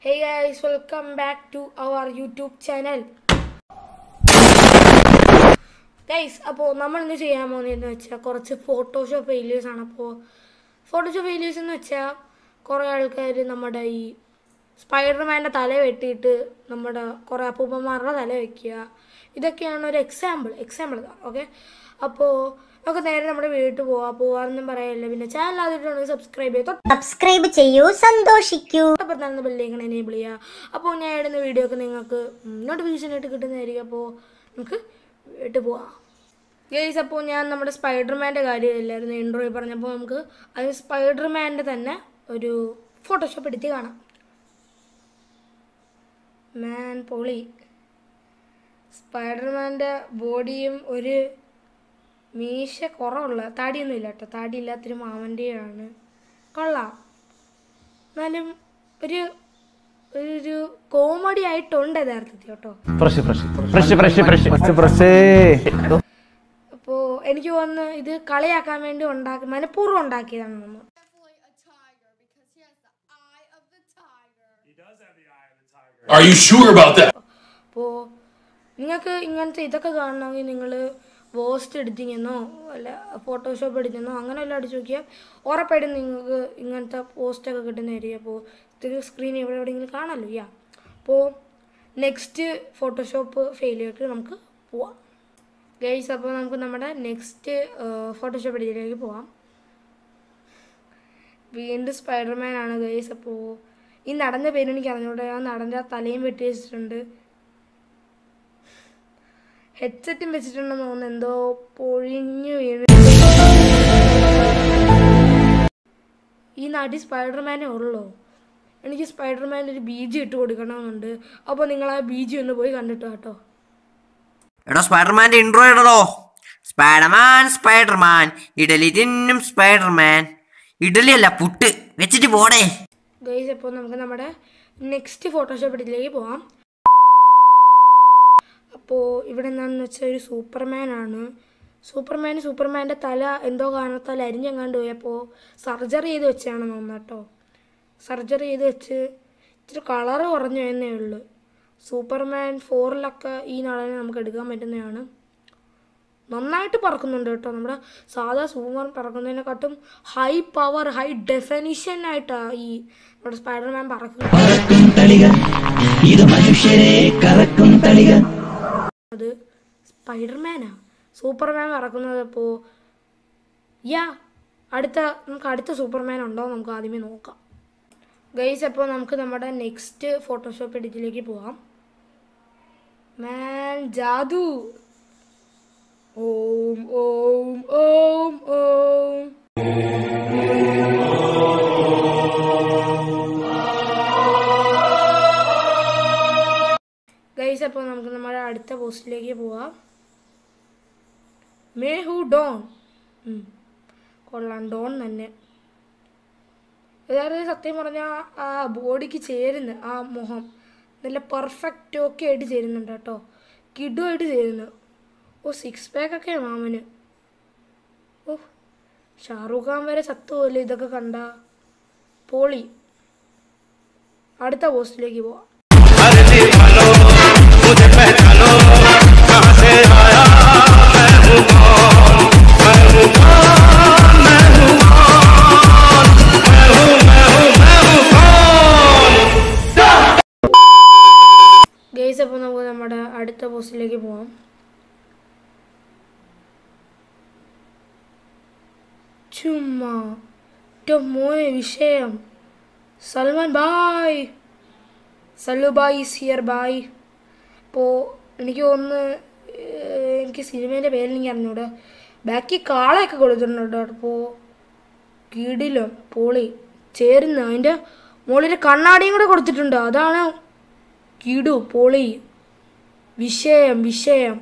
Hey guys, welcome back to our YouTube channel. Guys അപ്പോൾ നമ്മൾ ഇന്ന് ചെയ്യാൻ പോകുന്നതെന്ന് വെച്ചാൽ കുറച്ച് ഫോട്ടോഷോപ്പ് ഫെയിലിയേഴ്സ് ആണ് അപ്പോൾ ഫോട്ടോഷോപ്പ് ഫെയിലിയേഴ്സ് എന്ന് വെച്ചാൽ കുറേ ആൾക്കാർ നമ്മുടെ ഈ സ്പൈഡർമാൻ്റെ തല വെട്ടിയിട്ട് നമ്മുടെ കുറേ അപ്പൂപ്പന്മാരുടെ തല വയ്ക്കുക ഇതൊക്കെയാണ് ഒരു എക്സാമ്പിൾ എക്സാമ്പിൾ ഓക്കെ അപ്പോൾ നമുക്ക് നേരെ നമ്മുടെ വീട്ടിൽ പോവാം പോവാറൊന്നും പറയാനില്ല പിന്നെ ചാനൽ ആദ്യമായിട്ടാണെങ്കിൽ സബ്സ്ക്രൈബ് ചെയ്ത് സബ്സ്ക്രൈബ് ചെയ്യൂ സന്തോഷിക്കൂ തൊട്ടപ്പുറത്ത് തന്നെ ബെല്ലേക്ക് എനേബിൾ ചെയ്യുക അപ്പോൾ ഞാൻ ഇടുന്ന വീഡിയോ ഒക്കെ നിങ്ങൾക്ക് നോട്ടിഫിക്കേഷൻ ആയിട്ട് കിട്ടുന്നതായിരിക്കും അപ്പോൾ നമുക്ക് വീട്ടിൽ പോവാം ഗേസ് അപ്പോൾ ഞാൻ നമ്മുടെ സ്പൈഡർമാൻ്റെ കാര്യമില്ലായിരുന്നു ഇൻട്രോയിൽ പറഞ്ഞപ്പോൾ നമുക്ക് അത് സ്പൈഡർമാൻ്റെ തന്നെ ഒരു ഫോട്ടോഷോപ്പ് എടുത്ത് കാണാം മാൻ പൊളി സ്പൈഡർമാൻ്റെ ബോഡിയും ഒരു മീശ കുറവുള്ള താടിയൊന്നും ഇല്ല കേട്ടോ താടി ഇല്ലാത്തൊരു മാമൻ്റെയാണ് കൊള്ളാം എന്നാലും ഒരു ഒരു കോമഡി ആയിട്ടുണ്ട് യഥാർത്ഥത്തിൽ കേട്ടോ fresh fresh fresh fresh fresh fresh അപ്പോൾ എനിക്ക് തോന്നുന്നു ഇത് കളിയാക്കാൻ വേണ്ടി ഉണ്ടാക്കി മനഃപൂർവ്വം ഉണ്ടാക്കിയതാണ് നമ്മൾ Are you sure about that? അപ്പോൾ നിങ്ങൾക്ക് ഇങ്ങനത്തെ ഇതൊക്കെ കാണണമെങ്കിൽ നിങ്ങൾ വോസ്റ്റ് എഡിറ്റിങ്ങെന്നോ അല്ല ഫോട്ടോഷോപ്പ് എഡിറ്റിങ്ങെന്നോ അങ്ങനെ എല്ലാം അടിച്ച് നോക്കിയാൽ ഉറപ്പായിട്ടും നിങ്ങൾക്ക് ഇങ്ങനത്തെ പോസ്റ്റൊക്കെ കിട്ടുന്നതായിരിക്കും അപ്പോൾ ഇത് സ്ക്രീൻ എവിടെ എവിടെയെങ്കിലും കാണാമല്ലോ യാ അപ്പോൾ നെക്സ്റ്റ് ഫോട്ടോഷോപ്പ് ഫെയിലിയർക്ക് നമുക്ക് പോവാം ഗൈസ് അപ്പോൾ നമുക്ക് നമ്മുടെ നെക്സ്റ്റ് ഫോട്ടോഷോപ്പ് എഡിറ്റിലേക്ക് പോവാം വീണ്ടും സ്പൈഡർമാൻ ആണ് ഗൈസ് അപ്പോൾ ഈ നടന്ന പേര് എനിക്ക് അറിഞ്ഞൂടെ ആ നടൻ്റെ ആ തലയും വെട്ടി വെച്ചിട്ടുണ്ട് ഹെഡ്സെറ്റും വെച്ചിട്ടുണ്ടെന്ന് തോന്നുന്നു എന്തോ പൊഴിഞ്ഞു വീണ് ഈ നടി സ്പൈഡർമാനേ ഉള്ളൂ എനിക്ക് സ്പൈഡർമാൻ്റെ ഒരു ബീജി ഇട്ട് കൊടുക്കണമെന്നുണ്ട് അപ്പോൾ നിങ്ങൾ ആ ബീജി ഒന്ന് പോയി കണ്ടിട്ടോ കേട്ടോ എടോ സ്പൈഡർമാന്റെ ഇൻട്രോ ഇടടോ സ്പൈഡർമാൻ സ്പൈഡർമാൻ ഇഡലി തിന്നും സ്പൈഡർമാൻ ഇഡലി അല്ല പുട്ട് വെച്ചിട്ട് പോടേ ഗൈസ് അപ്പോൾ നമുക്ക് നമ്മുടെ നെക്സ്റ്റ് ഫോട്ടോഷോപ്പ് ഇതിലേക്ക് പോവാം അപ്പോൾ ഇവിടെ എന്താണെന്ന് വെച്ചാൽ ഒരു സൂപ്പർമാൻ ആണ് സൂപ്പർമാൻ സൂപ്പർമാൻ്റെ തല എന്തോ കാരണത്താൽ അരിഞ്ഞെങ്ങാണ്ട് പോയി അപ്പോൾ സർജറി ചെയ്ത് വെച്ചാണെന്ന് തോന്നുന്നു കേട്ടോ സർജറി ചെയ്ത് വെച്ച് ഇച്ചിരി കളറ് കുറഞ്ഞു എന്നേ ഉള്ളൂ സൂപ്പർമാൻ ഫോറിലൊക്കെ ഈ നടനെ നമുക്ക് എടുക്കാൻ പറ്റുന്നതാണ് നന്നായിട്ട് പറക്കുന്നുണ്ട് കേട്ടോ നമ്മുടെ സാധാ സൂപ്പർ പറക്കുന്നതിനെക്കാട്ടും ഹൈ പവർ ഹൈ ഡെഫിനിഷൻ ആയിട്ടാണ് ഈ നമ്മുടെ സ്പൈഡർമാൻ പറക്കുന്നത് അത് സ്പൈഡർമാനാ സൂപ്പർമാൻ പറക്കുന്നത് അപ്പോൾ യാ അടുത്ത നമുക്ക് അടുത്ത സൂപ്പർമാൻ ഉണ്ടോ നമുക്ക് ആദ്യമേ നോക്കാം ഗൈസ് അപ്പോൾ നമുക്ക് നമ്മുടെ നെക്സ്റ്റ് ഫോട്ടോഷോപ്പ് എഡിറ്റിലേക്ക് പോവാം മാൻ ജാദു ഓം ഓം ഓം ഓം ഗൈസ് അപ്പോൾ നമുക്ക് നമ്മുടെ അടുത്ത പോസ്റ്റിലേക്ക് പോവാം മേഹു ഡോൺ ഉം. കൊള്ളാം ഡോൺ തന്നെ യഥാർത്ഥത്തിൽ സത്യം പറഞ്ഞാൽ ആ ബോഡിക്ക് ചേരുന്ന ആ മുഖം നല്ല പെർഫെക്റ്റ് ഒക്കെ ആയിട്ട് ചേരുന്നുണ്ട് കേട്ടോ കിഡുമായിട്ട് ചേരുന്നു ഓ സിക്സ് പാക്ക് ഒക്കെ മാമന് ഓ ഷാറൂഖ് ഖാൻ വരെ ചത്തുപോലെ ഇതൊക്കെ കണ്ട പോളി അടുത്ത പോസ്റ്റിലേക്ക് പോവാം ഗേസ് അപ്പോൾ നമുക്ക് നമ്മുടെ അടുത്ത പോസ്റ്റിലേക്ക് പോവാം ചുമ്മാ ട്ടോ മോനെ വിഷയം സൽമാൻ ബായ് സല്ലു ബായ് ഈസ് ഹിയർ ബായ് അപ്പോൾ എനിക്ക് തോന്നുന്നു ഏഹ്, എനിക്ക് സിനിമേൻ്റെ പേരെനിക്ക് അറിഞ്ഞൂടെ ബാക്കി കാളയൊക്കെ കൊടുത്തിട്ടുണ്ട് കേട്ടോ അപ്പോൾ കിടിലം പൊളി ചേരുന്ന അതിൻ്റെ മുകളിൽ കണ്ണാടിയും കൂടെ കൊടുത്തിട്ടുണ്ട് അതാണ് കിടു പൊളി വിഷയം വിഷയം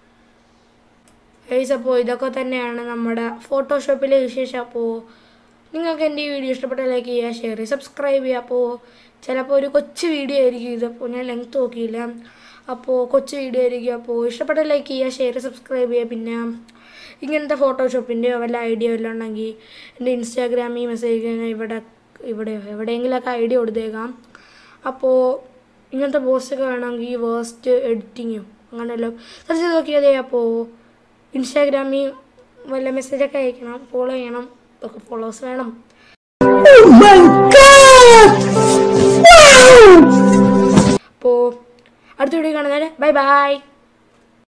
ഗൈസ് അപ്പോൾ ഇതൊക്കെ തന്നെയാണ് നമ്മുടെ ഫോട്ടോഷോപ്പിലെ വിശേഷം അപ്പോൾ നിങ്ങൾക്ക് എൻ്റെ ഈ വീഡിയോ ഇഷ്ടപ്പെട്ട ലൈക്ക് ചെയ്യുക ഷെയർ ചെയ്യുക സബ്സ്ക്രൈബ് ചെയ്യുക അപ്പോൾ ചിലപ്പോൾ ഒരു കൊച്ചു വീഡിയോ ആയിരിക്കും ഇതിപ്പോൾ ഞാൻ ലെങ്ത് നോക്കിയില്ല അപ്പോൾ കൊച്ചു വീഡിയോ ആയിരിക്കും അപ്പോൾ ഇഷ്ടപ്പെട്ട ലൈക്ക് ചെയ്യുക ഷെയർ സബ്സ്ക്രൈബ് ചെയ്യുക പിന്നെ ഇങ്ങനത്തെ ഫോട്ടോഷോപ്പിൻ്റെയോ വല്ല ഐഡിയ വല്ലതും ഉണ്ടെങ്കിൽ എൻ്റെ ഇൻസ്റ്റാഗ്രാമിൽ മെസ്സേജ് ചെയ്യാൻ ഇവിടെ ഇവിടെ എവിടെയെങ്കിലുമൊക്കെ ഐഡിയ കൊടുത്തേക്കാം അപ്പോൾ ഇങ്ങനത്തെ പോസ്റ്റൊക്കെ വേണമെങ്കിൽ വേസ്റ്റ് എഡിറ്റിങ്ങും അങ്ങനെയല്ലോ സെർച്ച് ചെയ്ത് നോക്കിയാൽ അപ്പോൾ ഇൻസ്റ്റാഗ്രാമിൽ വല്ല മെസ്സേജൊക്കെ അയക്കണം ഫോളോ ചെയ്യണം ഒക്കെ ഫോളോവേഴ്സ് വേണം അപ്പോൾ അടുത്ത വീഡിയോ കാണുന്നവരെ ബൈ ബൈ